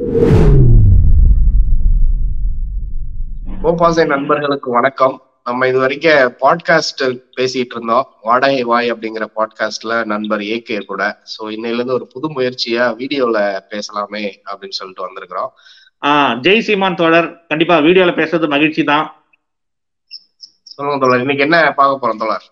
கோபாசை நண்பர்களுக்கு வணக்கம் நம்ம இது வரைக்கும் பாட்காஸ்ட் பேசிட்டு இருந்தோம் வாடகை வாய் அப்படிங்கிற பாட்காஸ்ட்ல நண்பர் ஏகே கூட சோ இன்னையில இருந்து ஒரு புது முயற்சியா வீடியோல பேசலாமே அப்படின்னு சொல்லிட்டு வந்திருக்கிறோம் ஆஹ் ஜெய் சீமான் தோழர் கண்டிப்பா வீடியோல பேசுறது மகிழ்ச்சி தான் சொல்லுங்க தோழர் இன்னைக்கு என்ன பார்க்க போறோம் தோழர்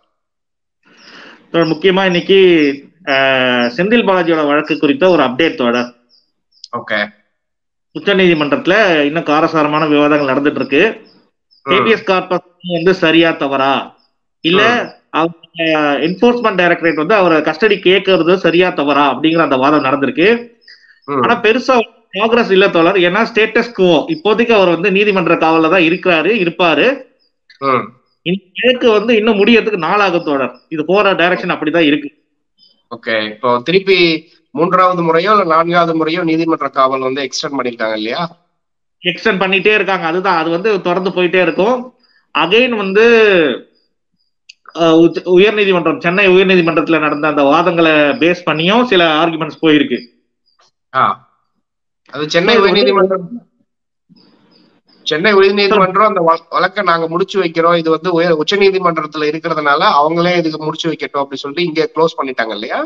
தோழர், முக்கியமா இன்னைக்கு ஆஹ், செந்தில் பாலாஜியோட வழக்கு குறித்த ஒரு அப்டேட் தோழர் ஓகே உச்ச நீதிமன்றத்துல இன்னும் காரசாரமான விவாதங்கள் நடந்துட்டு இருக்கு ஏபிஎஸ் கார்பஸ் வந்து சரியா தவறா இல்ல அவங்க என்போர்ஸ்மெண்ட் டைரக்டரேட் வந்து அவரை கஸ்டடி கேட்கறது சரியா தவறா அப்படிங்கிற அந்த வாதம் நடந்திருக்கு ஆனா பெருசா ப்ராக்ரஸ் இல்ல தோழர் ஏன்னா ஸ்டேட்டஸ் கோ இப்போதைக்கு அவர் வந்து நீதிமன்ற காவல்ல தான் இருக்கிறாரு இருப்பாரு இந்த வழக்கு வந்து இன்னும் முடியறதுக்கு நாளாகும் தோழர் இது போற டைரக்ஷன் அப்படிதான் இருக்கு ஓகே இப்போ திருப்பி மூன்றாவது முறையோ இல்ல நான்காவது முறையோ நீதிமன்ற காவல் வந்து எக்ஸ்டெண்ட் பண்ணிருக்காங்க இல்லையா எக்ஸ்டெண்ட் பண்ணிட்டே இருக்காங்க அதுதான் அது வந்து தொடர்ந்து போயிட்டே இருக்கும் அகைன் வந்து அஹ், உச்ச- உயர்நீதிமன்றம் சென்னை உயர்நீதிமன்றத்துல நடந்த அந்த வாதங்களை பேஸ் பண்ணியும் சில ஆர்குமெண்ட்ஸ் போயிருக்கு ஆ அது சென்னை இது வந்து- உயர்நீதிமன்றம் சென்னை உயர்நீதிமன்றம் அந்த வழ- வழக்கை நாங்க முடிச்சு வைக்கிறோம் இது வந்து உயர் உச்ச நீதிமன்றத்துல இருக்கிறதுனால அவங்களே இதுக்கு முடிச்சு வைக்கட்டும் அப்படின்னு சொல்லிட்டு இங்க க்ளோஸ் பண்ணிட்டாங்க இல்லையா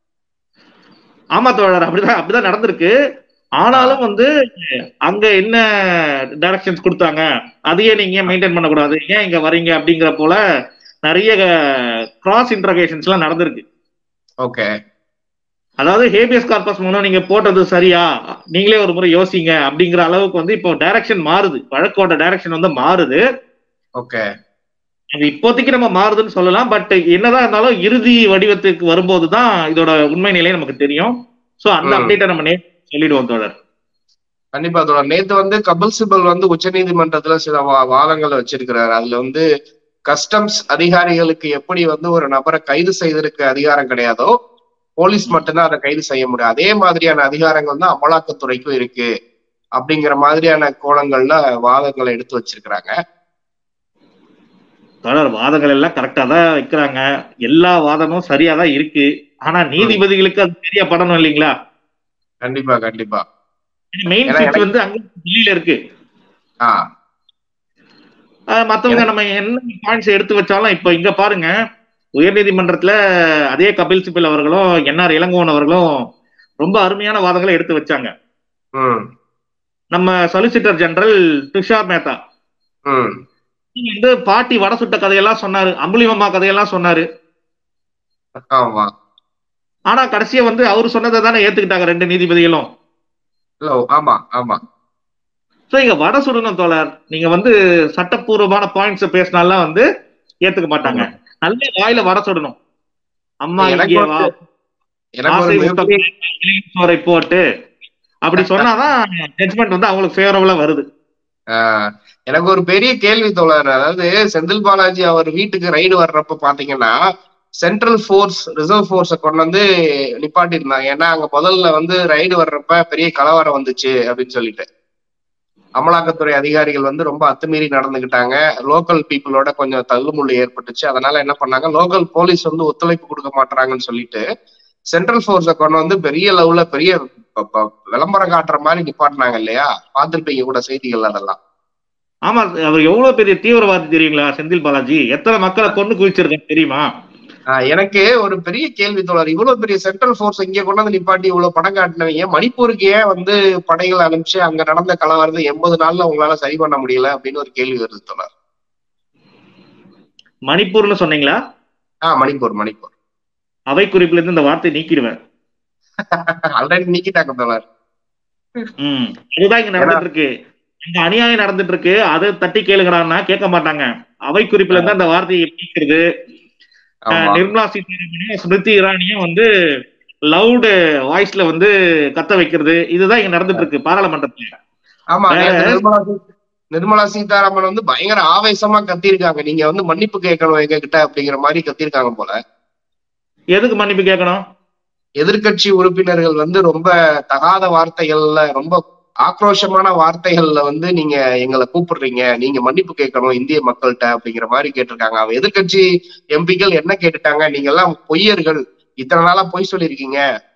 ஆமா தோழர் அப்படிதான் அப்படிதான் நடந்திருக்கு ஆனாலும் வந்து அங்க என்ன டைரக்ஷன்ஸ் கொடுத்தாங்க அதையே நீங்க மெயின்டைன் பண்ணக்கூடாது ஏன் இங்க வரீங்க அப்படிங்கிற போல நிறைய கிராஸ் இன்டர்கேஷன்ஸ் எல்லாம் நடந்திருக்கு ஓகே அதாவது ஹேபியஸ் கார்பஸ் மூலம் நீங்க போட்டது சரியா நீங்களே ஒரு முறை யோசிங்க அப்படிங்கிற அளவுக்கு வந்து இப்போ டைரக்ஷன் மாறுது வழக்கோட டைரக்ஷன் வந்து மாறுது ஓகே அது இப்போதைக்கு நம்ம மாறுதுன்னு சொல்லலாம் பட் என்னதான் இருந்தாலும் இறுதி வடிவத்துக்கு வரும்போது தான் இதோட உண்மை நிலை நமக்கு தெரியும் சோ அந்த ம். அப்டேட்டை நம்ம நேத்து சொல்லிடுவோம் தோழர் கண்டிப்பா தோழர் நேத்து வந்து கபில் சிபல் வந்து உச்ச நீதிமன்றத்துல சில வா- வாதங்களை வச்சிருக்கிறாரு அதுல வந்து கஸ்டம்ஸ் அதிகாரிகளுக்கு எப்படி வந்து ஒரு நபரை கைது செய்வதற்கு அதிகாரம் கிடையாதோ போலீஸ் மட்டும்தான் அதை கைது செய்ய முடியும் அதே மாதிரியான அதிகாரங்கள் தான் அமலாக்கத்துறைக்கும் இருக்கு அப்படிங்கிற மாதிரியான கோணங்கள்ல வாதங்களை எடுத்து வச்சிருக்கிறாங்க தொடர் வாதங்கள் எல்லாம் கரெக்டா தான் வைக்கிறாங்க எல்லா வாதமும் சரியா தான் இருக்கு ஆனா நீதிபதிகளுக்கு அது சரியா படணும் இல்லைங்களா கண்டிப்பா கண்டிப்பா மெயின் ஏன்னா சீட் எனக்கு- வந்து அங்க டெல்லியில இருக்கு ஆ ஆஹ் மத்தவங்க நம்ம என்ன பாயிண்ட்ஸ் எடுத்து வச்சாலும் இப்ப இங்க பாருங்க உயர்நீதிமன்றத்துல அதே கபில் சிபில் அவர்களும் என்ஆர் இளங்கோவன் அவர்களும் ரொம்ப அருமையான வாதங்களை எடுத்து வச்சாங்க ம் நம்ம சொலிசிட்டர் ஜெனரல் துஷார் மேத்தா ம் இங்க வந்து பாட்டி வடை சுட்ட கதையெல்லாம் சொன்னாரு அம்புலிமம்மா கதையெல்லாம் சொன்னாரு ஆமா ஆனா கடைசியா வந்து அவர் சொன்னதை தானே ஏத்துக்கிட்டாங்க ரெண்டு நீதிபதிகளும் இல்ல ஆமா ஆமா சோ இங்க வடை சுடணும் தோழர் நீங்க வந்து சட்டப்பூர்வமான பாயிண்ட்ஸ் பேசினாலாம் வந்து ஏத்துக்க மாட்டாங்க நல்ல வாயில வடை சுடணும் அம்மா எனக்கு இங்கே வா வந்து- எனக்கு ஒரு ஆசை மிகப்பெரிய முட்டை இலையின் சோறை போட்டு அப்படி சொன்னாதான் ஜட்மெண்ட் வந்து அவங்களுக்கு ஃபேவரபிளா வருது ஆஹ் எனக்கு ஒரு பெரிய கேள்வி தோழர் அதாவது செந்தில் பாலாஜி அவர் வீட்டுக்கு ரைடு வர்றப்ப பாத்தீங்கன்னா சென்ட்ரல் ஃபோர்ஸ் ரிசர்வ் ஃபோர்ஸை கொண்டு வந்து நிப்பாட்டி இருந்தாங்க ஏன்னா அங்க முதல்ல வந்து ரைடு வர்றப்ப பெரிய கலவரம் வந்துச்சு அப்படின்னு சொல்லிட்டு அமலாக்கத்துறை அதிகாரிகள் வந்து ரொம்ப அத்துமீறி நடந்துகிட்டாங்க லோக்கல் பீப்புளோட கொஞ்சம் தள்ளுமுள்ளு ஏற்பட்டுச்சு அதனால என்ன பண்ணாங்க லோக்கல் போலீஸ் வந்து ஒத்துழைப்பு கொடுக்க மாட்டாங்கன்னு சொல்லிட்டு சென்ட்ரல் ஃபோர்ஸை கொண்டு வந்து பெரிய லெவல்ல பெரிய ப- ப- விளம்பரம் காட்டுற மாதிரி நிப்பாட்டினாங்க இல்லையா பார்த்திருப்பீங்க கூட செய்திகள் அதெல்லாம் ஆமா அவர் எவ்வளவு பெரிய தீவிரவாதி தெரியுங்களா செந்தில் பாலாஜி எத்தனை மக்களை கொண்டு குவிச்சிருக்காரு தெரியுமா ஆஹ் எனக்கு ஒரு பெரிய கேள்வி தோழர் இவ்வளவு பெரிய சென்ட்ரல் ஃபோர்ஸ் இங்க கொண்டு வந்து நிப்பாட்டி இவ்வளவு படம் காட்டினவங்க மணிப்பூருக்கு ஏன் வந்து படைகள் அனுப்பிச்சு அங்க நடந்த கலவரத்தை எண்பது நாள்ல உங்களால சரி பண்ண முடியல அப்படின்னு ஒரு கேள்வி வருது தோழர் மணிப்பூர்னு சொன்னீங்களா ஆஹ் மணிப்பூர் மணிப்பூர் அவை குறிப்புல இருந்து இந்த வார்த்தையை நீக்கிடுவேன் ஆல்ரெடி நீக்கிட்டாங்க தோழர் ம் அதுதான் இங்க நடந்துட்டு இருக்கு இங்க அநியாயம் நடந்துட்டு இருக்கு அதை தட்டி கேளுங்கடான்னா கேட்க மாட்டாங்க அவை குறிப்புல இருந்து அந்த வார்த்தையை நீக்கிறது ஆமா நிர்மலா சீதாராமனையும் ஸ்மிருதி இரானியும் வந்து லவுடு வாய்ஸ்ல வந்து கத்த வைக்கிறது இதுதான் இங்க நடந்துட்டு இருக்கு பாராளுமன்றத்துல ஆமா வேற- நேத்து நிர்மலா சீ- நிர்மலா சீதாராமன் வந்து பயங்கர ஆவேசமா கத்திருக்காங்க நீங்க வந்து மன்னிப்பு கேட்கணும் எங்க கிட்ட அப்படிங்கிற மாதிரி கத்திருக்காங்க போல எதுக்கு மன்னிப்பு கேட்கணும் எதிர்க்கட்சி உறுப்பினர்கள் வந்து ரொம்ப தகாத வார்த்தைகள்ல ரொம்ப ஆக்ரோஷமான வார்த்தைகள்ல வந்து நீங்க எங்களை கூப்பிடுறீங்க நீங்க மன்னிப்பு கேட்கணும் இந்திய மக்கள்கிட்ட அப்படிங்கிற மாதிரி கேட்டிருக்காங்க அவ எதிர்க்கட்சி எம்பிக்கள் என்ன கேட்டுட்டாங்க நீங்க எல்லாம் பொய்யர்கள் இத்தனை நாளா பொய் சொல்லியிருக்கீங்க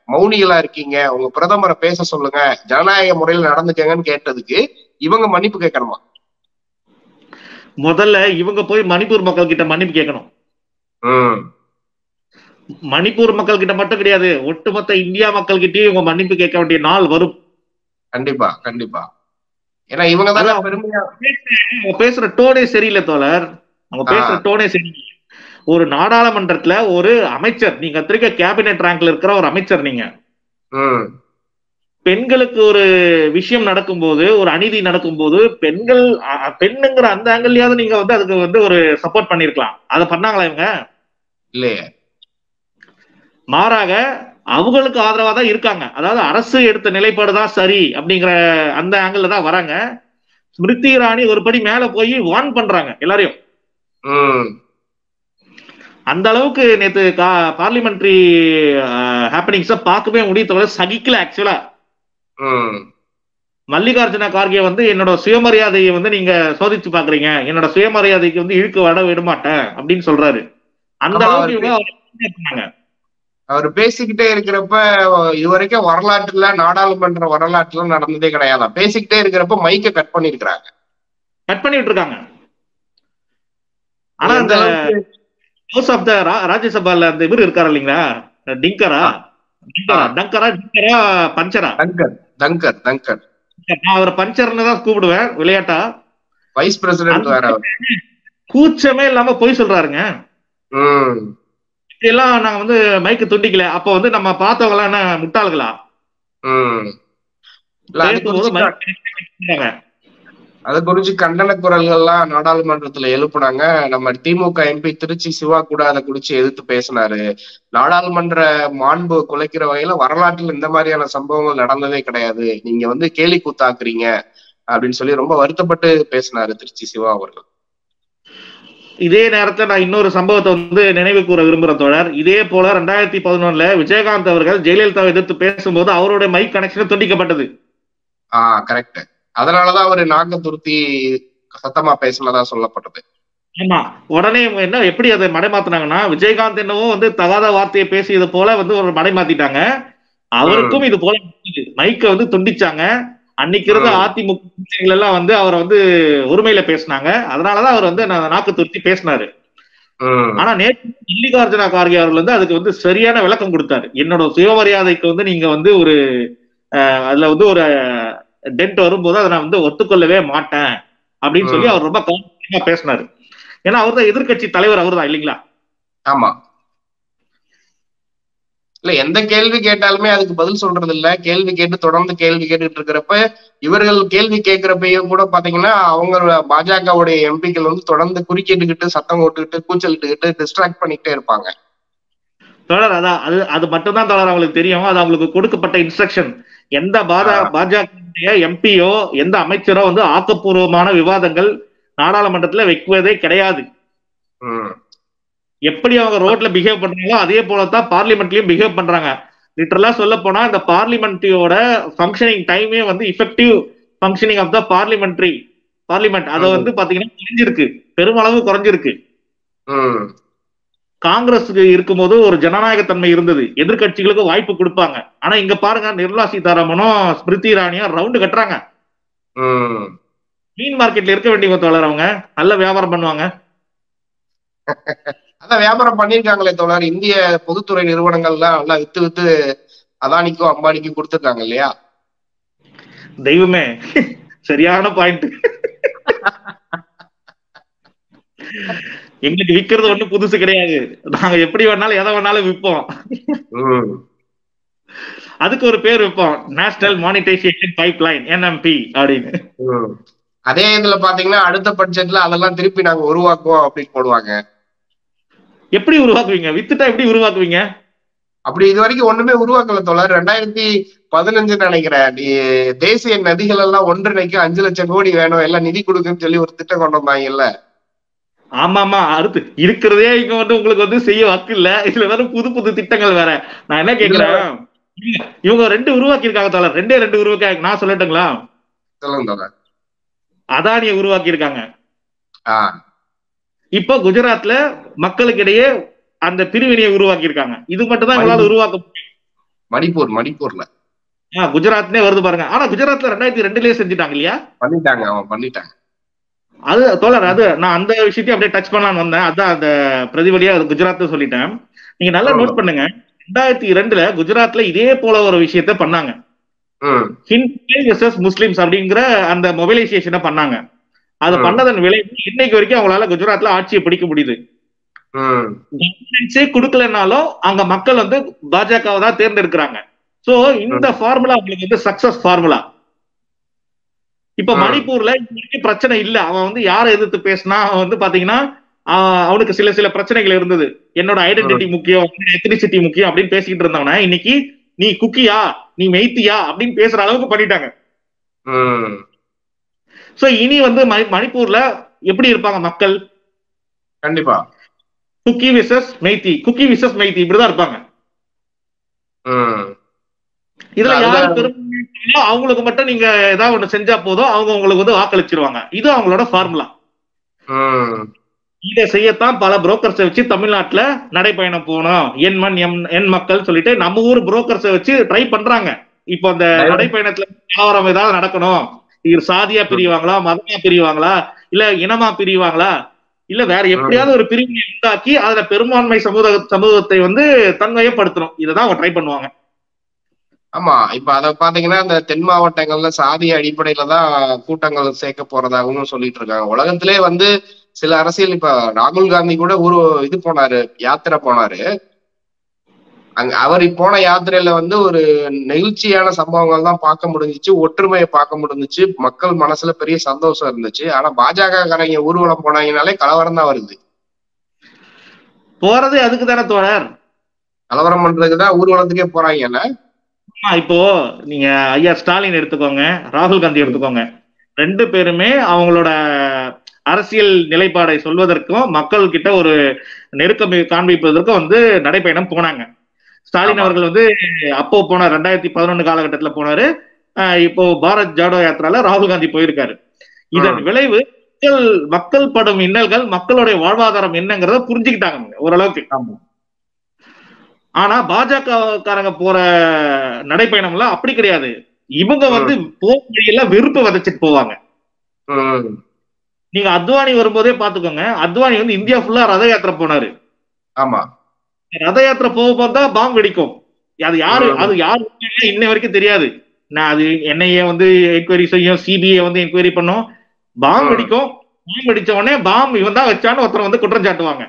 மௌனிகளா இருக்கீங்க உங்க பிரதமரை பேச சொல்லுங்க ஜனநாயக முறையில் நடந்துக்கங்கன்னு கேட்டதுக்கு இவங்க மன்னிப்பு கேட்கணுமா முதல்ல இவங்க போய் மணிப்பூர் மக்கள் கிட்ட மன்னிப்பு கேட்கணும் ம் மணிப்பூர் மக்கள் கிட்ட மட்டும் கிடையாது ஒட்டுமொத்த இந்தியா மக்கள் கிட்டயும் இவங்க மன்னிப்பு கேட்க வேண்டிய நாள் வரும் கண்டிப்பா கண்டிப்பா ஏன்னா இவங்க தானே பெருமையா அவங்க பேசுற டோனே சரியில்லை தோழர் அவங்க பேசுற டோனே சரியில்லை ஒரு நாடாளுமன்றத்துல ஒரு அமைச்சர் நீங்க திருக்க கேபினெட் ரேங்க்ல இருக்கிற ஒரு அமைச்சர் நீங்க ம் பெண்களுக்கு ஒரு விஷயம் நடக்கும்போது ஒரு அநீதி நடக்கும்போது பெண்கள் அ- அ- பெண்ணுங்கிற அந்த ஆங்கிள்லயாவது நீங்க வந்து அதுக்கு வந்து ஒரு சப்போர்ட் பண்ணிருக்கலாம் அதை பண்ணாங்களா இவங்க இல்லையே மாறாக அவங்களுக்கு ஆதரவா தான் இருக்காங்க அதாவது அரசு எடுத்த நிலைப்பாடு தான் சரி அப்படிங்கிற அந்த ஆங்கிள் தான் வராங்க ஸ்மிருதி இராணி ஒரு படி மேல போய் வார்ன் பண்றாங்க எல்லாரையும் ம் அந்த அளவுக்கு நேத்து பார்லிமெண்ட்ரி ஹேப்பனிங்ஸ பார்க்கவே முடியும் தவிர சகிக்கல ஆக்சுவலா ம் மல்லிகார்ஜுன கார்கே வந்து என்னோட சுயமரியாதையை வந்து நீங்க சோதிச்சு பாக்குறீங்க என்னோட சுயமரியாதைக்கு வந்து இழுக்கு வட விட மாட்டேன் அப்படின்னு சொல்றாரு அந்த ஆமா, அளவுக்கு அவருக்கு- இவங்க அவரை பண்ணாங்க. அவர் பேசிக்கிட்டே இருக்கிறப்ப இதுவரைக்கும் வரலாற்றுல நாடாளுமன்ற வரலாற்றுல நடந்ததே கிடையாதான் பேசிக்கிட்டே இருக்கிறப்ப மைக்க கட் பண்ணிருக்கிறாங்க கட் பண்ணிட்டு இருக்காங்க ஆனா எந்த அந்த அளவுக்கு ஹவுஸ் ஆஃப் த ராஜ்யசபால அந்த இவர் இருக்காரு இல்லைங்களா டிங்கரா டிங்கரா ஆ. டங்கரா டிங்கரா பஞ்சரா தங்கர் தங்கர் தங்கர் நான் அவரை பஞ்சர்னு தான் கூப்பிடுவேன் விளையாட்டா வைஸ் பிரசிடென்ட் வேற அவர் கூச்சமே இல்லாம போய் சொல்றாருங்க ம் இதெல்லாம் நாங்க வந்து மைக்கு துண்டிக்கல அப்ப வந்து நம்ம பார்த்தவங்க எல்லாம் என்ன முட்டாள்களா ம் இல்ல அது பேசும்போது குறிச்சு மைக் அது குறிச்சு கண்டன குரல்கள்லாம் நாடாளுமன்றத்துல எழுப்புனாங்க நம்ம திமுக எம்பி திருச்சி சிவா கூட அதை குறிச்சு எதிர்த்து பேசினாரு நாடாளுமன்ற மாண்பு குலைக்கிற வகையில வரலாற்றில் இந்த மாதிரியான சம்பவங்கள் நடந்ததே கிடையாது நீங்க வந்து கேலி கூத்தாக்குறீங்க அப்படின்னு சொல்லி ரொம்ப வருத்தப்பட்டு பேசினாரு திருச்சி சிவா அவர்கள் இதே நேரத்துல நான் இன்னொரு சம்பவத்தை வந்து நினைவு கூற விரும்புறேன் தோழர் இதே போல ரெண்டாயிரத்தி பதினொன்னுல விஜயகாந்த் அவர்கள் ஜெயலலிதாவை எதிர்த்து பேசும்போது அவருடைய மைக் கனெக்ஷன் துண்டிக்கப்பட்டது ஆஹ் கரெக்ட் அதனாலதான் அவரு நாக்க துருத்தி சத்தமா பேசினதா சொல்லப்பட்டது ஆமா உடனே இவங்க என்ன எப்படி அதை மடைமாத்துனாங்கன்னா விஜயகாந்த் என்னவோ வந்து தகாத வார்த்தையை பேசியது போல வந்து ஒரு மடைமாத்திட்டாங்க அவருக்கும் இது போல மைக்க வந்து துண்டிச்சாங்க அன்னைக்கு இருந்த ம். அதிமுக கட்சிகள் எல்லாம் வந்து அவரை வந்து உரிமையில பேசினாங்க அதனாலதான் அவர் வந்து நா- நாக்கு துருத்தி பேசினாரு ம் ஆனா நேற்று மல்லிகார்ஜுன கார்கே அவர்கள் வந்து அதுக்கு வந்து சரியான விளக்கம் கொடுத்தாரு என்னோட சுயமரியாதைக்கு வந்து நீங்க வந்து ஒரு அஹ், அதுல வந்து ஒரு டென்ட் வரும்போது அதை நான் வந்து ஒத்துக்கொள்ளவே மாட்டேன் அப்படின்னு சொல்லி ம். அவர் ரொம்ப கவனமா பேசினாரு ஏன்னா அவர் தான் எதிர்கட்சி தலைவர் அவர் தான் இல்லைங்களா ஆமா இல்ல எந்த கேள்வி கேட்டாலுமே அதுக்கு பதில் சொல்றது இல்ல கேள்வி கேட்டு தொடர்ந்து கேள்வி கேட்டுட்டு இருக்கிறப்ப இவர்கள் கேள்வி கேட்கிறப்பையும் கூட பாத்தீங்கன்னா அவங்க பாஜகவுடைய எம்பிக்கள் வந்து தொடர்ந்து குறுக்கிட்டுக்கிட்டு சத்தம் போட்டுக்கிட்டு கூச்சலிட்டுக்கிட்டு டிஸ்ட்ராக்ட் பண்ணிக்கிட்டே இருப்பாங்க தொடர் அதான் அது அது மட்டும்தான் தொடர் அவங்களுக்கு தெரியும் அது அவங்களுக்கு கொடுக்கப்பட்ட இன்ஸ்ட்ரக்ஷன் எந்த பாஜ ஆ. பாஜக எம்பியோ எந்த அமைச்சரோ வந்து ஆக்கப்பூர்வமான விவாதங்கள் நாடாளுமன்றத்துல வைக்குவதே கிடையாது ம் எப்படி அவங்க ரோட்ல பிஹேவ் பண்றாங்களோ அதே போலதான் பார்லிமெண்ட்லயும் பிஹேவ் பண்றாங்க லிட்டரலா சொல்ல போனா இந்த பார்லிமெண்ட்டோட ஃபங்க்ஷனிங் டைமே வந்து effective functioning of the parliamentary parliament அதை ம். வந்து பாத்தீங்கன்னா குறைஞ்சிருக்கு பெருமளவு குறைஞ்சிருக்கு ம் காங்கிரஸுக்கு இருக்கும்போது ஒரு ஜனநாயகத்தன்மை இருந்தது எதிர்க்கட்சிகளுக்கு வாய்ப்பு கொடுப்பாங்க ஆனா இங்க பாருங்க நிர்மலா சீதாராமனும் ஸ்மிருதி இரானியும் ரவுண்டு கட்டுறாங்க ம் மீன் மார்க்கெட்ல இருக்க வேண்டியவங்க தோழர் அவங்க நல்ல வியாபாரம் பண்ணுவாங்க அதான் வியாபாரம் பண்ணிருக்காங்களே தோழர் இந்திய பொதுத்துறை நிறுவனங்கள்லாம் நல்லா வித்து வித்து அதானிக்கும் அம்பானிக்கும் கொடுத்துருக்காங்க இல்லையா தெய்வமே சரியான பாயிண்ட் எங்களுக்கு விக்கிறது ஒண்ணும் புதுசு கிடையாது நாங்க எப்படி வேணாலும் எதை வேணாலும் விற்போம் ம் அதுக்கு ஒரு பேர் வைப்போம் national monetisation pipeline NMP அப்படின்னு ம். அதே இதுல பாத்தீங்கன்னா அடுத்த பட்ஜெட்ல அதெல்லாம் திருப்பி நாங்க உருவாக்குவோம் அப்படின்னு போடுவாங்க எப்படி உருவாக்குவீங்க வித்துட்டா எப்படி உருவாக்குவீங்க அப்படி இது வரைக்கும் ஒண்ணுமே உருவாக்கல தோழர் ரெண்டாயிரத்தி பதினஞ்சு நினைக்கிறேன் நீ- தேசிய நதிகள் எல்லாம் ஒன்றிணைக்க அஞ்சு லட்சம் கோடி வேணும் எல்லாம் நிதி கொடுக்குன்னு சொல்லி ஒரு திட்டம் கொண்டு வந்தாங்கல்ல ஆமா ஆமா அடுத்து இருக்கிறதே இங்க வந்து உங்களுக்கு வந்து செய்ய வாக்கு இல்ல இதுல வேற புது புது திட்டங்கள் வேற நான் என்ன கேக்குறேன் இவங்க ரெண்டு உருவாக்கி இருக்காங்க தோழர் ரெண்டே ரெண்டு உருவாக்கி நான் சொல்லட்டுங்களா சொல்லுங்க தோழர் அதானியை உருவாக்கி இருக்காங்க ஆ இப்போ குஜராத்ல மக்களுக்கு இடையே அந்த பிரிவினையை உருவாக்கி இருக்காங்க இது மட்டும் தான் இவங்களால உருவாக்க முடியும் மணிப்பூர் மணிப்பூர்ல ஆஹ் குஜராத்னே வருது பாருங்க ஆனா குஜராத்ல ரெண்டாயிரத்தி ரெண்டுலயே செஞ்சுட்டாங்க இல்லையா பண்ணிட்டாங்க அவன் பண்ணிட்டாங்க அது தோழர் அது நான் அந்த விஷயத்தையும் அப்படியே டச் பண்ணலாம்னு வந்தேன் அதான் அந்த பிரதிபலியா அது குஜராத் சொல்லிட்டேன் நீங்க நல்லா ஆமா. நோட் பண்ணுங்க ரெண்டாயிரத்தி ரெண்டுல குஜராத்ல இதே போல ஒரு விஷயத்த பண்ணாங்க ம் ஹிந்து வெர்சஸ் முஸ்லிம்ஸ் அப்படிங்கிற அந்த மொபைலைசேஷனை பண்ணாங்க அது ம். பண்ணதன் விளைவு இன்னைக்கு வரைக்கும் அவங்களால குஜராத்ல ஆட்சியை பிடிக்க முடியுது ம் கவர்னன்ஸே கொடுக்கலனாலும் அங்க மக்கள் வந்து பாஜகவை தான் தேர்ந்தெடுக்கிறாங்க சோ இந்த ஃபார்முலா அவங்களுக்கு வந்து சக்சஸ் ஃபார்முலா இப்ப ம். மணிப்பூர்ல இது வரைக்கும் பிரச்சனை இல்ல அவன் வந்து யாரை எதிர்த்து பேசினா அவன் வந்து பாத்தீங்கன்னா ஆஹ் அவனுக்கு சில சில பிரச்சனைகள் இருந்தது என்னோட ஐடென்டிட்டி முக்கியம் எத்தனிசிட்டி முக்கியம் அப்படின்னு பேசிக்கிட்டு இருந்தவன இன்னைக்கு நீ குக்கியா நீ மெய்த்தியா அப்படின்னு பேசுற அளவுக்கு பண்ணிட்டாங்க ம் சோ இனி வந்து மணி- மணிப்பூர்ல எப்படி இருப்பாங்க மக்கள் கண்டிப்பா குக்கி விசஸ் மெய்த்தி குக்கி விசஸ் மெய்த்தி இப்படிதான் இருப்பாங்க ம் இதுல அதுதான். யாரு பெரும்பான்மையோ அவங்களுக்கு மட்டும் நீங்க ஏதாவது ஒண்ணு செஞ்சா போதும் அவங்க உங்களுக்கு வந்து வாக்களிச்சிருவாங்க இது அவங்களோட ஃபார்முலா ம் இதை செய்யத்தான் பல புரோக்கர்ஸை வச்சு தமிழ்நாட்டுல நடைப்பயணம் போகணும் என் மண் எம் என் மக்கள் சொல்லிட்டு நம்ம ஊர் புரோக்கர்ஸை வச்சு ட்ரை பண்றாங்க இப்போ அந்த Right. நடைப்பயணத்துல கலவரம் ஏதாவது நடக்கணும் இது சாதியா பிரிவாங்களா மதமா பிரிவாங்களா இல்ல இனமா பிரிவாங்களா இல்ல வேற எப்படியாவது ஒரு பிரிவினை உண்டாக்கி அதுல பெரும்பான்மை சமூக சமூகத்தை வந்து தன்வயப்படுத்தணும் இதைதான் அவங்க ட்ரை பண்ணுவாங்க ஆமா இப்ப அத பாத்தீங்கன்னா இந்த தென் மாவட்டங்கள்ல சாதி அடிப்படையில தான் கூட்டங்கள் சேர்க்க போறதாகவும் சொல்லிட்டு இருக்காங்க உலகத்திலே வந்து சில அரசியல் இப்ப ராகுல் காந்தி கூட ஒரு இது போனாரு யாத்திரை போனாரு அங்க அவர் போன யாத்திரையில வந்து ஒரு நெகிழ்ச்சியான சம்பவங்கள் தான் பார்க்க முடிஞ்சிச்சு ஒற்றுமையை பார்க்க முடிஞ்சிச்சு மக்கள் மனசுல பெரிய சந்தோஷம் இருந்துச்சு ஆனா பாஜக காரங்க ஊர்வலம் போனாங்கனாலே கலவரம் தான் வருது போறது அதுக்கு தானே தோழர் கலவரம் பண்றதுக்கு தான் ஊர்வலத்துக்கே போறாங்கல்ல ஆமா, இப்போ நீங்க ஐயா ஸ்டாலின் எடுத்துக்கோங்க ராகுல் காந்தி எடுத்துக்கோங்க ரெண்டு பேருமே அவங்களோட அரசியல் நிலைப்பாடை சொல்வதற்கும் மக்கள் கிட்ட ஒரு நெருக்கம் காண்பிப்பதற்கும் வந்து நடைப்பயணம் போனாங்க ஸ்டாலின் ஆமா. அவர்கள் வந்து அப்போ போனார் ரெண்டாயிரத்தி பதினொன்னு காலகட்டத்துல போனாரு ஆஹ் இப்போ பாரத் ஜாடோ யாத்திரால ராகுல் காந்தி போயிருக்காரு இதன் ம். விளைவு மக்கள் மக்கள் படும் இன்னல்கள் மக்களுடைய வாழ்வாதாரம் என்னங்கிறத புரிஞ்சுக்கிட்டாங்க ஓரளவுக்கு ஆமா. ஆனா பாஜக காரங்க போற நடைப்பயணம்லாம் அப்படி கிடையாது இவங்க வந்து போற வழியில வெறுப்பு விதைச்சிட்டு போவாங்க ம் நீங்க அத்வானி வரும்போதே பாத்துக்கோங்க அத்வானி வந்து இந்தியா ஃபுல்லா ரத யாத்திரை போனாரு ஆமா ரத யாத்திரை போகும்போது தான் பாம்பு வெடிக்கும் அது யாரு ம். அது யாரு இன்ன வரைக்கும் தெரியாது நான் அது என்ஐஏ வந்து என்கொயரி செய்யும் சிபிஐ வந்து என்கொயரி பண்ணும் பாம்பு ம். வெடிக்கும் பாம்பு வெடிச்ச உடனே பாம்பு இவன் தான் வச்சான்னு ஒருத்தர் வந்து குற்றம் சாட்டுவாங்க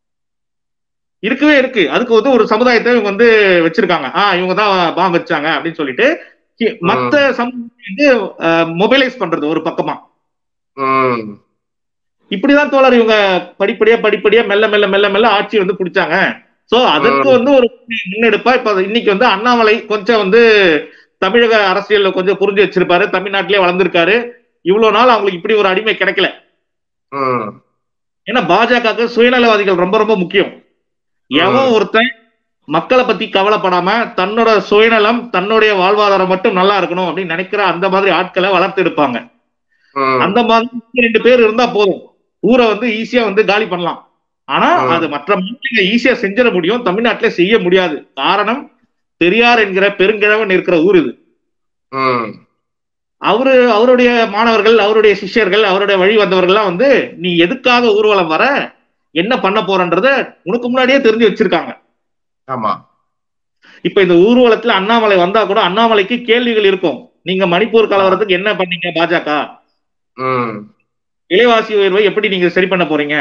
இருக்கவே இருக்கு அதுக்கு வந்து ஒரு சமுதாயத்தை இவங்க வந்து வச்சிருக்காங்க ஆஹ் இவங்க தான் பாம்பு வச்சாங்க அப்படின்னு சொல்லிட்டு கி- மத்த சமூகத்தை வந்து மொபைலைஸ் பண்றது ஒரு பக்கமா ம் இப்படிதான் தோழர் இவங்க படிப்படியா படிப்படியா மெல்ல மெல்ல மெல்ல மெல்ல ஆட்சி வந்து பிடிச்சாங்க சோ அதற்கு ம். வந்து ஒரு முன்னெடுப்பா இப்ப இன்னைக்கு வந்து அண்ணாமலை கொஞ்சம் வந்து தமிழக அரசியல்ல கொஞ்சம் புரிஞ்சு வச்சிருப்பாரு தமிழ்நாட்டிலே வளர்ந்திருக்காரு இவ்வளவு நாள் அவங்களுக்கு இப்படி ஒரு அடிமை கிடைக்கல ம் ஏன்னா பாஜகவுக்கு சுயநலவாதிகள் ரொம்ப ரொம்ப முக்கியம் எவன் ஒருத்தன் மக்களை பத்தி கவலைப்படாம தன்னோட சுயநலம் தன்னுடைய வாழ்வாதாரம் மட்டும் நல்லா இருக்கணும் அப்படின்னு நினைக்கிற அந்த மாதிரி ஆட்களை வளர்த்து எடுப்பாங்க ம் அந்த மாதிரி ரெண்டு பேர் இருந்தா போதும் ஊரை வந்து ஈஸியா வந்து காலி பண்ணலாம் ஆனா ம். அது மற்ற மாநிலங்க ஈஸியா செஞ்சிட முடியும் தமிழ்நாட்டில செய்ய முடியாது காரணம் பெரியார் என்கிற பெருங்கிழவன் இருக்கிற ஊர் இது ம் அவரு அவருடைய மாணவர்கள் அவருடைய சிஷ்யர்கள் அவருடைய வழி வந்தவர்கள்லாம் வந்து நீ எதுக்காக ஊர்வலம் வர என்ன பண்ண போறன்றத உனக்கு முன்னாடியே தெரிஞ்சு வச்சிருக்காங்க ஆமா இப்ப இந்த ஊர்வலத்துல அண்ணாமலை வந்தா கூட அண்ணாமலைக்கு கேள்விகள் இருக்கும் நீங்க மணிப்பூர் கலவரத்துக்கு என்ன பண்ணீங்க பாஜக ம் விலைவாசி உயர்வை எப்படி நீங்க சரி பண்ண போறீங்க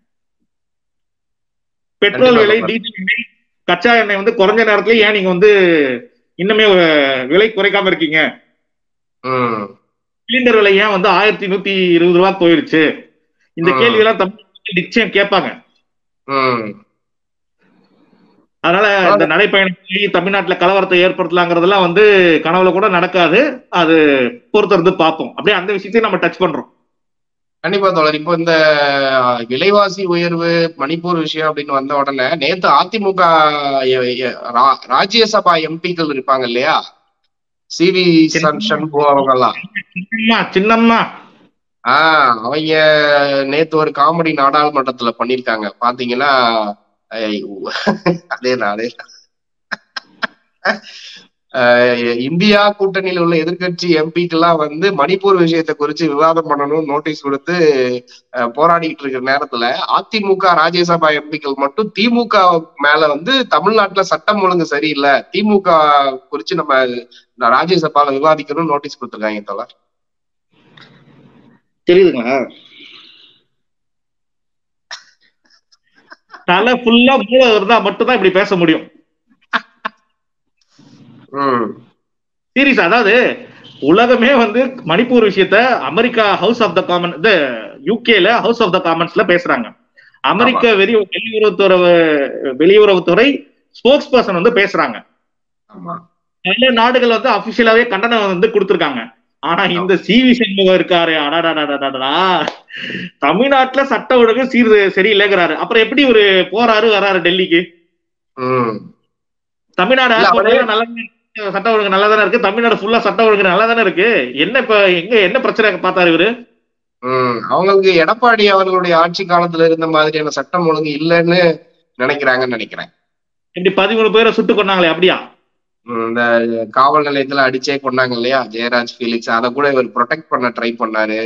பெட்ரோல் கண்டிப்பா விலை கண்டிப்பா. டீசல் விலை கச்சா எண்ணெய் வந்து குறைஞ்ச நேரத்துல ஏன் நீங்க வந்து இன்னுமே அஹ், விலை குறைக்காம இருக்கீங்க ம் சிலிண்டர் விலை ஏன் வந்து ஆயிரத்தி நூத்தி இருபது ரூபா போயிருச்சு இந்த ம். கேள்வி எல்லாம் தமிழ் நிச்சயம் கேட்பாங்க ம் அதனால இந்த நடைப்பயணம் போய் தமிழ்நாட்டுல கலவரத்தை ஏற்படுத்தலாங்கிறதெல்லாம் வந்து கனவுல கூட நடக்காது அது பொறுத்திருந்து பார்ப்போம் அப்படியே அந்த விஷயத்தையும் நம்ம டச் பண்றோம் கண்டிப்பா தோழர் இப்போ இந்த அஹ், விலைவாசி உயர்வு மணிப்பூர் விஷயம் அப்படின்னு வந்த உடனே நேத்து அதிமுக எ- எ- ரா- ராஜ்யசபா எம்பிக்கள் இருப்பாங்க இல்லையா சிவி சண் சண்முக அவங்க எல்லாம் சின்னம்மா சின்னம்மா ஆஹ் அவங்க நேத்து ஒரு காமெடி நாடாளுமன்றத்துல பண்ணிருக்காங்க பாத்தீங்கன்னா ஐ, அதேதான் அதேதான் அஹ் இந்தியா கூட்டணியில் உள்ள எதிர்க்கட்சி எம்பிக்கெல்லாம் வந்து மணிப்பூர் விஷயத்தை குறித்து விவாதம் பண்ணணும்னு நோட்டீஸ் கொடுத்து அஹ், போராடிட்டு இருக்கிற நேரத்துல அதிமுக ராஜ்யசபா எம்பிக்கள் மட்டும் திமுக மேல வந்து தமிழ்நாட்டுல சட்டம் ஒழுங்கு சரியில்லை திமுக குறித்து நம்ம ராஜ்யசபால விவாதிக்கணும்னு நோட்டீஸ் கொடுத்துருக்காங்க தோழர் தெரியுதுங்களா தலை ஃபுல்லா மூளை இருந்தா மட்டும்தான் இப்படி பேச முடியும் ம் சீரியஸ் அதாவது உலகமே வந்து மணிப்பூர் விஷயத்த America house of the common இது யூகேல ஹவுஸ் ஆஃப் த காமன்ஸ்ல பேசுறாங்க அமெரிக்க வெளி வெளியுறவுத்துறை வெளியுறவுத்துறை ஸ்போக்ஸ் பர்சன் வந்து பேசுறாங்க ஆமா பல நாடுகள் வந்து அபிஷியலாவே கண்டனம் வந்து கொடுத்திருக்காங்க ஆனா இந்த சி வி சண்முகம் இருக்காரு அடாடாடாடாடா தமிழ்நாட்டுல சட்ட ஒழுங்கு சீர் சரியில்லைங்கிறாரு அப்புறம் எப்படி ஒரு போறாரு வராரு டெல்லிக்கு ம் தமிழ்நாடு இல்ல, airport எல்லாம் நல்லா சட்ட ஒழுங்கு நல்லா தானே இருக்கு தமிழ்நாடு ஃபுல்லா சட்ட ஒழுங்கு நல்லா தானே இருக்கு என்ன இப்ப எங்க என்ன பிரச்சனை பார்த்தாரு இவரு ம் அவங்களுக்கு எடப்பாடி அவர்களுடைய ஆட்சி காலத்துல இருந்த மாதிரியான சட்டம் ஒழுங்கு இல்லைன்னு நினைக்கிறாங்கன்னு நினைக்கிறேன் இப்படி பதிமூணு பேரை சுட்டு கொண்டாங்களே அப்படியா ம், இந்த காவல் நிலையத்துல அடிச்சே கொண்டாங்க இல்லையா ஜெயராஜ் ஃபீலிக்ஸ் அதை கூட இவர் ப்ரொடெக்ட் பண்ண ட்ரை பண்ணாரு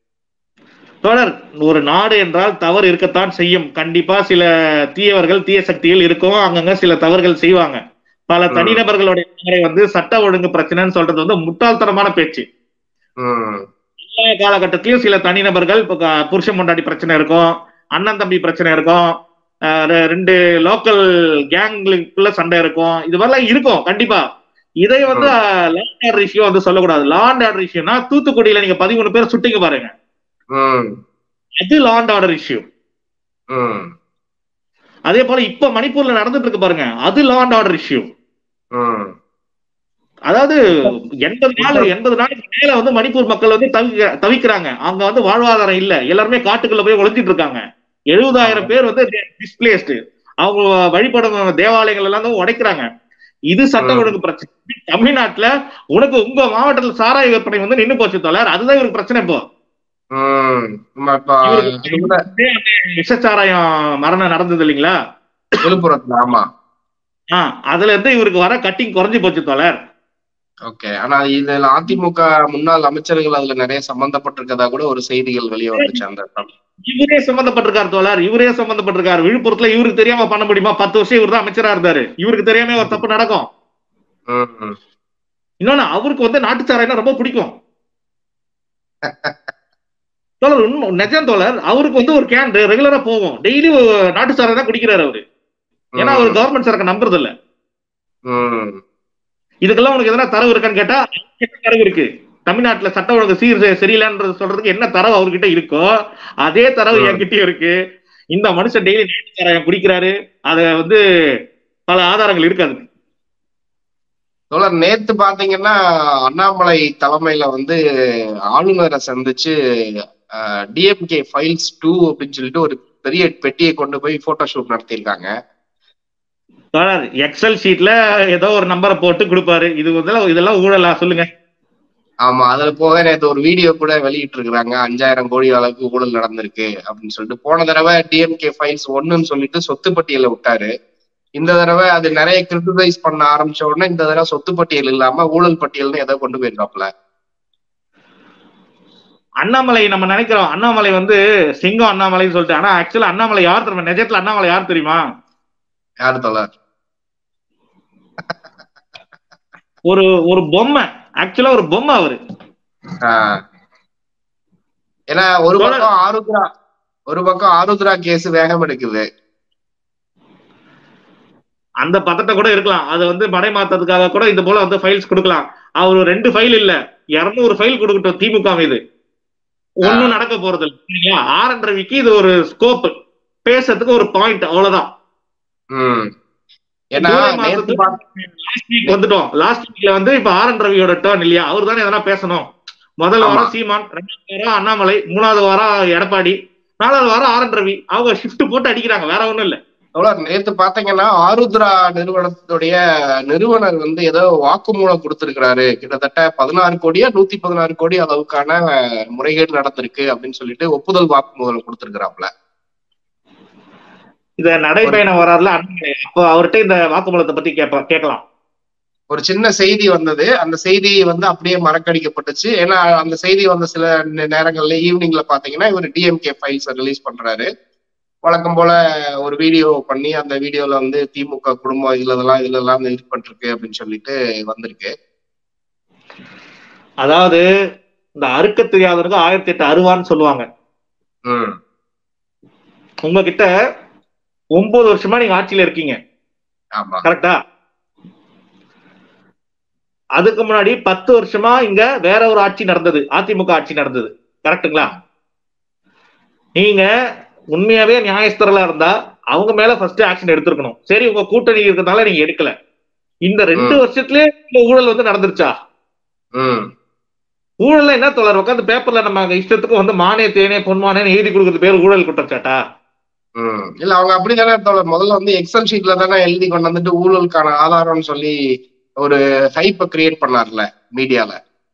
தொடர் ஒரு நாடு என்றால் தவறு இருக்கத்தான் செய்யும் கண்டிப்பா சில தீயவர்கள் தீய சக்திகள் இருக்கும் அங்கங்க சில தவறுகள் செய்வாங்க பல ம். தனிநபர்களுடைய தவறை வந்து சட்ட ஒழுங்கு பிரச்சனைன்னு சொல்றது வந்து முட்டாள்தனமான பேச்சு ம் எல்லா காலகட்டத்திலயும் சில தனிநபர்கள் இப்ப க- புருஷன் பொண்டாட்டி பிரச்சனை இருக்கும் அண்ணன் தம்பி பிரச்சனை இருக்கும் அஹ் ரெ- ரெண்டு லோக்கல் கேங்களுக்குள்ள சண்டை இருக்கும் இது மாதிரிலாம் இருக்கும் கண்டிப்பா இதை வந்து லாண்ட் ஆர்டர் இஷ்யூ வந்து சொல்லக்கூடாது லாண்ட் ஆர்டர் இஷ்யூனா தூத்துக்குடியில நீங்க பதிமூணு பேர் சுட்டிங்க பாருங்க ம் அது லாண்ட் ஆர்டர் இஷ்யூ ம் அதே போல இப்ப மணிப்பூர்ல நடந்துட்டு இருக்கு பாருங்க அது லாண்ட் ஆர்டர் இஷ்யூ ம் அதாவது எண்பது நாள் எண்பது நாளுக்கு மேல வந்து மணிப்பூர் மக்கள் வந்து தவிக்க தவிக்கிறாங்க அங்க வந்து வாழ்வாதாரம் இல்ல எல்லாருமே காட்டுக்குள்ள போய் ஒளிஞ்சிட்டு இருக்காங்க எழுபதாயிரம் பேர் வந்து டிஸ்பிளேஸ்டு அவங்க வழிபடும் தேவாலயங்கள் எல்லாம் வந்து உடைக்கிறாங்க இது சட்ட ம். ஒழுங்கு பிரச்சனை தமிழ்நாட்டுல உனக்கு உங்க மாவட்டத்துல சாராய விற்பனை வந்து நின்னு போச்சு தோழர் அதுதான் இவருக்கு பிரச்சனை இப்போ ம் ஆமா, இப்ப இவருக்கு இது கூட விஷச்சாராயம் மரணம் நடந்தது இல்லைங்களா விழுப்புரத்துல ஆமா ஆஹ் அதுல இருந்து இவருக்கு வர கட்டிங் குறைஞ்சு போச்சு தோழர் ஓகே ஆனா இதுல அதிமுக முன்னாள் அமைச்சர்கள் அதுல நிறைய சம்பந்தப்பட்டிருக்கதா கூட ஒரு செய்திகள் வெளியே வந்துச்சு அந்த இடத்துல. இவரே சம்பந்தப்பட்டிருக்காரு தோழர் இவரே சம்பந்தப்பட்டிருக்காரு விழுப்புரத்துல இவருக்கு தெரியாம பண்ண முடியுமா பத்து வருஷம் இவர் தான் அமைச்சரா இருந்தாரு இவருக்கு தெரியாம ஒரு தப்பு நடக்கும் ம், ம். இன்னொன்னு அவருக்கு வந்து நாட்டுச்சாராயம்னா ரொம்ப பிடிக்கும் தோழர் உண்மை நிஜம் தோழர் அவருக்கு வந்து ஒரு கேன் ரெகுலரா போகும் டெய்லி நாட்டுச்சாராயம் தான் குடிக்கிறாரு அவரு ஏன்னா அவர் கவர்மெண்ட் சரக்கு நம்புறது இல்ல ம், இதுக்கெல்லாம் உனக்கு எதனா தரவு இருக்கான்னு கேட்டா என்ன தரவு இருக்கு தமிழ்நாட்டுல சட்ட ஒழுங்கு சீர் செ- சரியில்லைன்றது சொல்றதுக்கு என்ன தரவு அவர்கிட்ட இருக்கோ அதே தரவு ம். என்கிட்டயும் இருக்கு இந்த மனுஷன் டெய்லி நாட்டுச்சாராயம் குடிக்கிறாரு அத வந்து பல ஆதாரங்கள் இருக்கு அதுக்கு தோழர் நேத்து பாத்தீங்கன்னா அண்ணாமலை தலைமையில வந்து ஆளுநரை சந்திச்சு டிஎம்கே ஃபைல்ஸ் டூ அப்படின்னு சொல்லிட்டு ஒரு பெரிய பெட்டியை கொண்டு போய் போட்டோ ஷூட் நடத்தியிருக்காங்க தோழர் எக்ஸல் ஷீட்ல ஏதோ ஒரு நம்பரை போட்டு கொடுப்பாரு இது வந்து இதெல்லாம் ஊழலா சொல்லுங்க ஆமா அதுல போக நேத்து ஒரு வீடியோ கூட வெளியிட்டு இருக்காங்க அஞ்சாயிரம் கோடி அளவுக்கு ஊழல் நடந்திருக்கு அப்படின்னு சொல்லிட்டு போன தடவை டிஎம்கே ஃபைல்ஸ் ஒன்னுன்னு சொல்லிட்டு சொத்து பட்டியல விட்டாரு இந்த தடவை அது நிறைய கிரிட்டிசைஸ் பண்ண ஆரம்பிச்ச உடனே இந்த தடவை சொத்து பட்டியல் இல்லாம ஊழல் பட்டியல்னு ஏதோ கொண்டு போயிருக்காப்ல அண்ணாமலை நம்ம நினைக்கிறோம் அண்ணாமலை வந்து சிங்கம் அண்ணாமலைன்னு சொல்லிட்டு ஆனா ஆக்சுவலா அண்ணாமலை யார் தெரியுமா நிஜத்துல அண்ணாமலை யார் தெரியுமா யாரு தோழர் ஒரு ஒரு பொம்மை ஆக்சுவலா ஒரு பொம்மை அவரு ஆஹ் ஏன்னா ஒரு தோழர். பக்கம் ஆருத்ரா ஒரு பக்கம் ஆருத்ரா கேஸ் வேகம் எடுக்குது அந்த பதத்தை கூட இருக்கலாம் அதை வந்து மடை மாத்ததுக்காக கூட இது போல வந்து ஃபைல்ஸ் கொடுக்கலாம் அவர் ரெண்டு ஃபைல் இல்ல இருநூறு ஃபைல் கொடுக்கட்டும் திமுக மீது ஒண்ணும் நடக்க போறது இல்ல சரிங்களா ஆர் என் ரவிக்கு இது ஒரு ஸ்கோப் பேசுறதுக்கு ஒரு பாயிண்ட் அவ்வளவுதான் ம் ஏன்னா ஜூலை நேத்து மாசத்துல பாத்த- லாஸ்ட் வீக் வந்துட்டோம் லாஸ்ட் வீக்ல வந்து இப்ப ஆர் என் ரவியோட டேர்ன் இல்லையா அவர் தானே எதனா பேசணும் முதல் ஆமா. வாரம் சீமான் ரெண்டாவது வாரம் அண்ணாமலை மூணாவது வாரம் எடப்பாடி நாலாவது வாரம் ஆர் என் ரவி அவங்க ஷிஃப்ட் போட்டு அடிக்கிறாங்க வேற ஒண்ணும் இல்ல தோழர் நேத்து பாத்தீங்கன்னா ஆருத்ரா நிறுவனத்துடைய நிறுவனர் வந்து ஏதோ வாக்குமூலம் கொடுத்திருக்கிறாரு கிட்டத்தட்ட பதினாறு கோடியா நூத்தி பதினாறு கோடி அளவுக்கான முறைகேடு நடந்திருக்கு அப்படின்னு சொல்லிட்டு ஒப்புதல் வாக்குமூலம் கொடுத்திருக்கிறாப்ல இத நடைபயணம் வராதுல அண்ணாமலை அப்போ அவர்கிட்ட இந்த வாக்குமூலத்தை பத்தி கேட்ப கேட்கலாம் ஒரு சின்ன செய்தி வந்தது அந்த செய்தி வந்து அப்படியே மறக்கடிக்கப்பட்டுச்சு ஏன்னா அந்த செய்தி வந்த சில நே- நேரங்கள்ல ஈவினிங்ல பாத்தீங்கன்னா இவர் டிஎம்கே ஃபைல்ஸ் ரிலீஸ் பண்றாரு வழக்கம் போல ஒரு வீடியோ பண்ணி அந்த வீடியோல வந்து திமுக குடும்பம் இதுல இதெல்லாம் இதுல எல்லாம் இது பண்ணிருக்கு அப்படின்னு சொல்லிட்டு வந்திருக்கு அதாவது இந்த அறுக்க தெரியாதவனுக்கு ஆயிரத்தி எட்டு அருவான்னு சொல்லுவாங்க ம் உங்ககிட்ட ஒன்பது வருஷமா நீங்க ஆட்சியில இருக்கீங்க ஆமா கரெக்டா அதுக்கு முன்னாடி பத்து வருஷமா இங்க வேற ஒரு ஆட்சி நடந்தது அதிமுக ஆட்சி நடந்தது கரெக்ட்டுங்களா நீங்க உண்மையாவே நியாயஸ்தரலா இருந்தா அவங்க மேல ஃபர்ஸ்ட் ஆக்ஷன் எடுத்திருக்கணும் சரி உங்க கூட்டணி இருக்கிறதுனால நீங்க எடுக்கல இந்த ரெண்டு ம். வருஷத்துலயே இந்த ஊழல் வந்து நடந்துருச்சா ம் ஊழல்ல என்ன தொடர் உட்காந்து பேப்பர்ல நம்ம அங்க இஷ்டத்துக்கு வந்து மானே தேனே பொன்மானே எழுதி கொடுக்கறது பேர் ஊழல் குற்றச்சாட்டா ம் இல்ல அவங்க அப்படிதானே தோழர் முதல்ல வந்து எக்ஸல் ஷீட்ல தானே எழுதி கொண்டு வந்துட்டு ஊழலுக்கான ஆதாரம்னு சொல்லி ஒரு ஹைப்ப கிரியேட் பண்ணார்ல மீடியால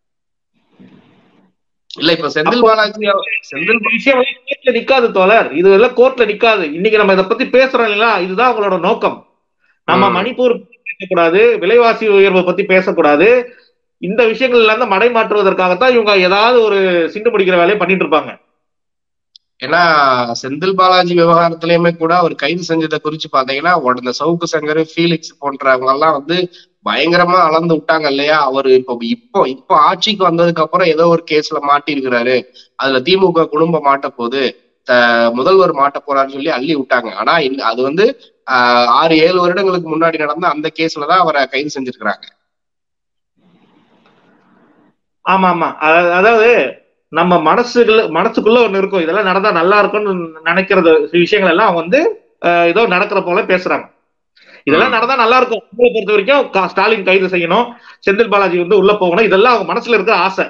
இல்ல இப்ப செந்தில் பாலாஜி அவர்- செந்தில் இந்த விஷயம் வந்து கோர்ட்ல நிக்காது தோழர் இது எல்லாம் கோர்ட்ல நிக்காது இன்னைக்கு நம்ம இதை பத்தி பேசுறோம் இல்லைங்களா இதுதான் அவங்களோட நோக்கம் நம்ம ம். மணிப்பூர் பத்தி பேசக்கூடாது விலைவாசி உயர்வை பத்தி பேசக்கூடாது இந்த விஷயங்கள்ல இருந்து மடை மாற்றுவதற்காகத்தான் இவங்க ஏதாவது ஒரு சிண்டு முடிக்கிற வேலையை பண்ணிட்டு இருப்பாங்க ஏன்னா செந்தில் பாலாஜி விவகாரத்திலயுமே கூட அவர் கைது செஞ்சதை குறிச்சு பாத்தீங்கன்னா உடனே சவுக்கு சங்கர் ஃபீலிக்ஸ் போன்றவங்க எல்லாம் வந்து பயங்கரமா அளந்து விட்டாங்க இல்லையா அவர் இப்போ இப்போ இப்போ ஆட்சிக்கு வந்ததுக்கு அப்புறம் ஏதோ ஒரு கேஸ்ல மாட்டியிருக்கிறாரு அதுல திமுக குடும்பம் மாட்ட போகுது த- முதல்வர் மாட்ட போறாருன்னு சொல்லி அள்ளி விட்டாங்க ஆனா இந்த- அது வந்து ஆஹ், ஆறு ஏழு வருடங்களுக்கு முன்னாடி நடந்த அந்த கேஸ்ல தான் அவரை கைது செஞ்சிருக்கிறாங்க ஆமா ஆமா அத- அதாவது நம்ம மனசுக்குள்ள மனசுக்குள்ள ஒண்ணு இருக்கும் இதெல்லாம் நடந்தா நல்லா இருக்கும்னு நினைக்கிறது விஷயங்கள் எல்லாம் அவங்க வந்து அஹ், ஏதோ நடக்கிற போல பேசுறாங்க இதெல்லாம் ம். நடந்தா நல்லா இருக்கும் உங்களை பொறுத்த வரைக்கும் கா- ஸ்டாலின் கைது செய்யணும் செந்தில் பாலாஜி வந்து உள்ள போகணும் இதெல்லாம் அவங்க மனசுல இருக்கிற ஆசை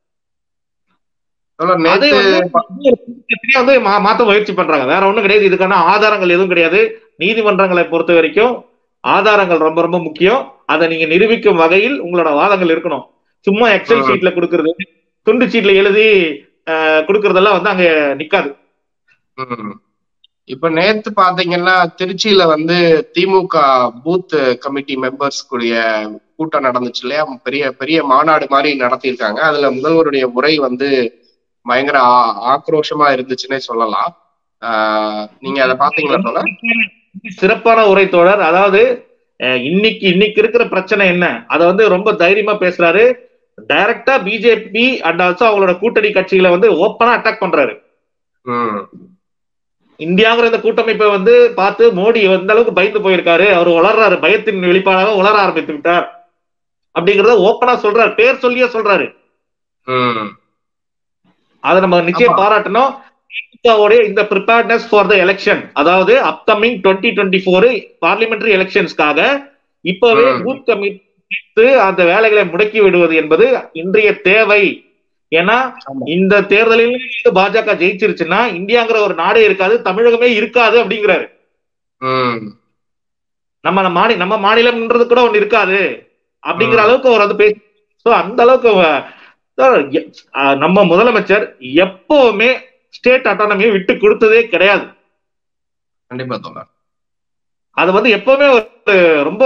தோழர், அதை நேத்து வந்து ஒரு பிரச்சனையா வந்து மா- மாத்த முயற்சி பண்றாங்க வேற ஒண்ணும் கிடையாது இதுக்கான ஆதாரங்கள் எதுவும் கிடையாது நீதிமன்றங்களை பொறுத்த வரைக்கும் ஆதாரங்கள் ரொம்ப ரொம்ப முக்கியம் அதை நீங்க நிரூபிக்கும் வகையில் உங்களோட வாதங்கள் இருக்கணும் சும்மா எக்ஸல் ம். ஷீட்ல கொடுக்கறது துண்டு சீட்ல எழுதி அஹ், கொடுக்கறதெல்லாம் வந்து அங்க நிக்காது ம். இப்ப நேத்து பாத்தீங்கன்னா திருச்சியில வந்து திமுக பூத் கமிட்டி மெம்பர்ஸ் கூடிய கூட்டம் நடந்துச்சு இல்லையா பெரிய பெரிய மாநாடு மாதிரி நடத்தியிருக்காங்க அதுல முதல்வருடைய உரை வந்து பயங்கர ஆ- ஆக்ரோஷமா இருந்துச்சுன்னே சொல்லலாம் ஆஹ் நீங்க அதை பாத்தீங்களா போல சிறப்பான உரை தோழர் அதாவது அஹ், இன்னைக்கு இன்னைக்கு இருக்கிற பிரச்சனை என்ன அதை வந்து ரொம்ப தைரியமா பேசுறாரு டைரக்டா பிஜேபி அண்ட் ஆல்சோ அவங்களோட கூட்டணி கட்சிகளை வந்து ஓப்பனா அட்டாக் பண்றாரு ம் இந்தியாங்கிற இந்த கூட்டமைப்பை வந்து பார்த்து மோடி எந்த அளவுக்கு பயந்து போயிருக்காரு அவர் வளர்றாரு பயத்தின் வெளிப்பாடாக வளர ஆரம்பித்து விட்டார் அப்படிங்கறத ஓப்பனா சொல்றாரு பேர் சொல்லியே சொல்றாரு ம் அதை நம்ம நிச்சயம் ஆமா. பாராட்டணும் திமுகவுடைய இந்த ப்ரிப்பேர்ட்னஸ் ஃபார் த எலெக்ஷன் அதாவது upcoming twenty twenty four parliamentary எலெக்ஷன்ஸ்க்காக இப்பவே ம். பூத் கமிட்டி அந்த வேலைகளை முடக்கி விடுவது என்பது இன்றைய தேவை ஏன்னா ஆமா. இந்த தேர்தலில் வந்து பாஜக ஜெயிச்சிருச்சுன்னா இந்தியாங்கிற ஒரு நாடே இருக்காது தமிழகமே இருக்காது அப்படிங்கிறாரு ம் நம்ம மாநில நம்ம மாநிலம்ன்றது கூட ஒண்ணு இருக்காது அப்படிங்கிற ம். அளவுக்கு அவர் வந்து பேசி So, அந்த அளவுக்கு அவ- அஹ் எ- அஹ் நம்ம முதலமைச்சர் எப்பவுமே ஸ்டேட் அட்டானமியை விட்டு கொடுத்ததே கிடையாது கண்டிப்பா தோழர் அது வந்து எப்பவுமே ஒரு ரொம்ப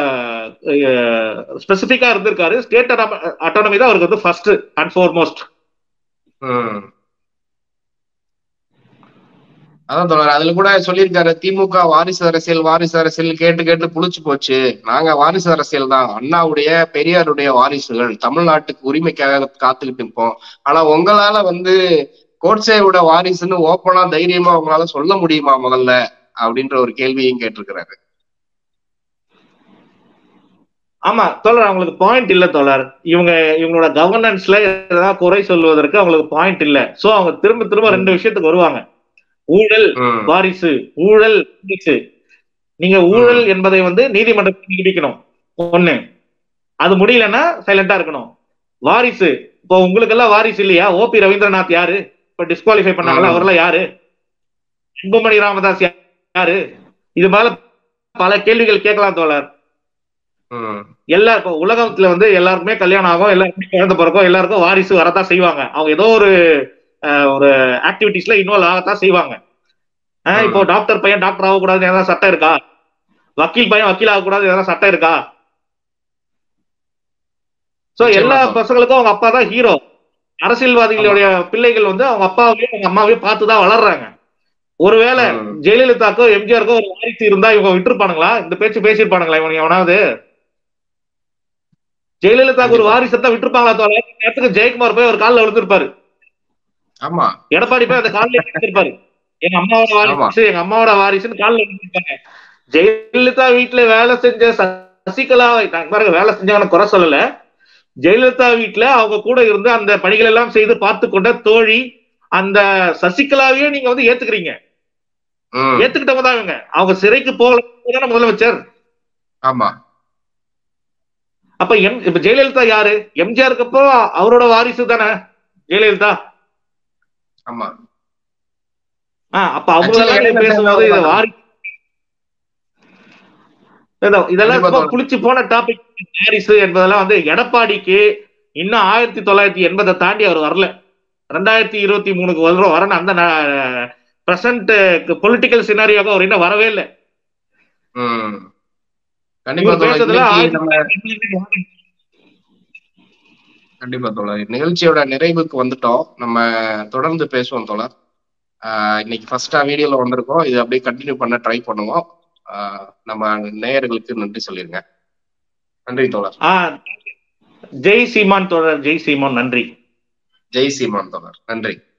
ஸ்பெசிபிக்கா இருந்திருக்காரு ஸ்டேட் அட்டானமி தான் அவருக்கு வந்து ஃபர்ஸ்ட் அண்ட் ஃபோர்மோஸ்ட் ம் அதான் தோழர் அதுல கூட சொல்லியிருக்காரு திமுக வாரிசு அரசியல் வாரிசு அரசியல் கேட்டு கேட்டு புளிச்சு போச்சு நாங்க வாரிசு அரசியல் தான் அண்ணாவுடைய பெரியாருடைய வாரிசுகள் தமிழ்நாட்டுக்கு உரிமைக்காக காத்துக்கிட்டு இருப்போம் ஆனா உங்களால வந்து கோட்சேவோட வாரிசுன்னு ஓப்பனா தைரியமா உங்களால சொல்ல முடியுமா முதல்ல அப்படின்ற ஒரு கேள்வியும் கேட்டிருக்கிறாரு ஆமா தோழர் அவங்களுக்கு பாயிண்ட் இல்ல தோழர் இவங்க இவங்களோட கவர்னன்ஸ்ல ஏதாவது குறை சொல்வதற்கு அவங்களுக்கு பாயிண்ட் இல்ல சோ அவங்க திரும்ப திரும்ப ரெண்டு விஷயத்துக்கு வருவாங்க ஊழல் ம் வாரிசு ஊழல் வாரிசு நீங்க ஊழல் என்பதை வந்து நீதிமன்றத்தில் நிரூபிக்கணும் ஒண்ணு அது முடியலன்னா சைலண்டா இருக்கணும் வாரிசு இப்போ உங்களுக்கு எல்லாம் வாரிசு இல்லையா ஓபி ரவீந்திரநாத் யாரு இப்ப டிஸ்குவாலிஃபை பண்ணாங்களா ம். அவரெல்லாம் யாரு அன்புமணி ராமதாஸ் யா- யாரு இது மேல பல கேள்விகள் கேட்கலாம் தோழர் ம் எல்லா இப்போ உலகத்துல வந்து எல்லாருக்குமே கல்யாணம் ஆகும் எல்லாருக்குமே குழந்தை பிறக்கும் எல்லாருக்கும் வாரிசு வரத்தான் செய்வாங்க அவங்க ஏதோ ஒரு அஹ், ஒரு ஆக்டிவிட்டிஸ்ல இன்வால்வ் ஆகத்தான் செய்வாங்க அஹ், இப்போ டாக்டர் பையன் டாக்டர் ஆகக்கூடாதுன்னு ஏதாவது சட்டம் இருக்கா வக்கீல் பையன் வக்கீல் ஆகக்கூடாது ஏதாவது சட்டம் இருக்கா சோ நிச்சயமா எல்லா தோழர். பசங்களுக்கும் அவங்க அப்பா தான் ஹீரோ அரசியல்வாதிகளுடைய பிள்ளைகள் வந்து அவங்க அப்பாவையும் அவங்க அம்மாவையும் பார்த்து தான் வளர்றாங்க ஒருவேளை ம். ஜெயலலிதாக்கோ எம்ஜிஆருக்கோ ஒரு வாரிசு இருந்தா இவங்க விட்டுருப்பானுங்களா இந்த பேச்சு பேசியிருப்பானுங்களா இவன் எவனாவது ஜெயலலிதாக்கு ஒரு கண்டிப்பா. வாரிசை தான் விட்டுருப்பாங்களா தோழர் இந்த நேரத்துக்கு ஜெயக்குமார் போய் ஒரு காலில் விழுந்திருப்பாரு ஆமா எடப்பாடி போய் அந்த காலில் விழுந்திருப்பாரு எங்க அம்மாவோட வாரிசு எங்க அம்மாவோட வாரிசுன்னு காலில் விழுந்திருப்பாங்க ஜெயலலிதா வீட்டுல வேலை செஞ்ச சசிகலா நான் பாருங்க வேலை செஞ்சவன குறை சொல்லல ஜெயலலிதா வீட்டுல அவங்க கூட இருந்து அந்த பணிகள் எல்லாம் செய்து பார்த்து கொண்ட தோழி அந்த சசிகலாவையே நீங்க வந்து ஏத்துக்கிறீங்க ம் ஏத்துக்கிட்டவங்க தான் இவங்க அவங்க சிறைக்கு போகல முதலமைச்சர் ஆமா அப்ப எம் இப்ப ஜெயலலிதா யாரு எம்ஜிஆருக்கு அப்போ அவரோட வாரிசு தானே ஜெயலலிதா ஆமா ஆஹ் அப்ப அவங்க Actually, எல்லாம் நீ இடையில பேசும்போது இதை சேர்ந்தவங்க வாரி இதோ- இதெல்லாம் கண்டிப்பா சும்மா தோழர். புளிச்சு போன டாபிக் வாரிசு என்பதெல்லாம் வந்து எடப்பாடிக்கு இன்னும் ஆயிரத்தி தொள்ளாயிரத்தி எண்பதை தாண்டி அவர் வரல ரெண்டாயிரத்தி இருபத்தி மூணுக்கு வர வரணும் அந்த பிரசன்ட் பொலிட்டிக்கல் சினாரியோக்கு அவர் இன்னும் வரவே இல்லை ம் கண்டிப்பா இவர் தோழர் பேசுறதுல இன்னைக்கு நம்ம ஆயிரத்தி கண்டிப்பா தோழர் நிகழ்ச்சியோட நிறைவுக்கு வந்துட்டோம் நம்ம தொடர்ந்து பேசுவோம் தோழர் ஆஹ் இன்னைக்கு ஃபர்ஸ்டா வீடியோல வந்திருக்கோம் இது அப்படியே கண்டினியூ பண்ண ட்ரை பண்ணுவோம் ஆஹ் நம்ம நேயர்களுக்கு நன்றி சொல்லிருங்க நன்றி தோழர் ஆஹ் ஜெய் சீமான் தோழர் ஜெய் சீமான் நன்றி ஜெய் சீமான் தோழர் நன்றி